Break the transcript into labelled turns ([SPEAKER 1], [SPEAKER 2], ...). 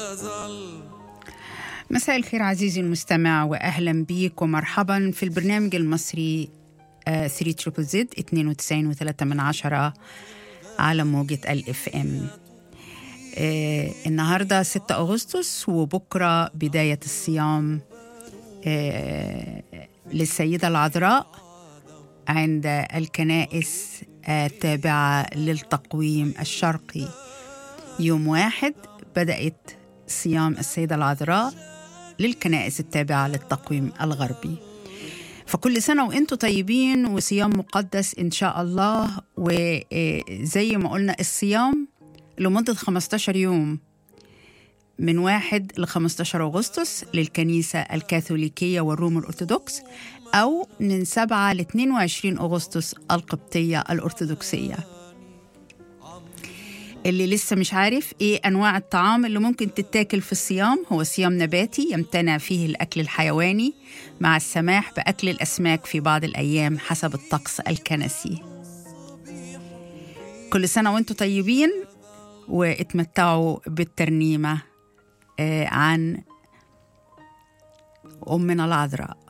[SPEAKER 1] مساء الخير عزيزي المستمع واهلا بيك ومرحبا في البرنامج المصري 3 تريبل زد 92 و3 من عشرة على موجة الاف ام آه النهاردة 6 أغسطس وبكرة بداية الصيام آه للسيدة العذراء عند الكنائس التابعة للتقويم الشرقي يوم واحد بدأت صيام السيدة العذراء للكنائس التابعة للتقويم الغربي فكل سنة وانتم طيبين وصيام مقدس إن شاء الله وزي ما قلنا الصيام لمدة 15 يوم من 1 ل 15 أغسطس للكنيسة الكاثوليكية والروم الأرثوذكس أو من 7 ل 22 أغسطس القبطية الأرثوذكسية اللي لسه مش عارف ايه انواع الطعام اللي ممكن تتاكل في الصيام هو صيام نباتي يمتنع فيه الاكل الحيواني مع السماح باكل الاسماك في بعض الايام حسب الطقس الكنسي كل سنه وانتم طيبين واتمتعوا بالترنيمه عن امنا العذراء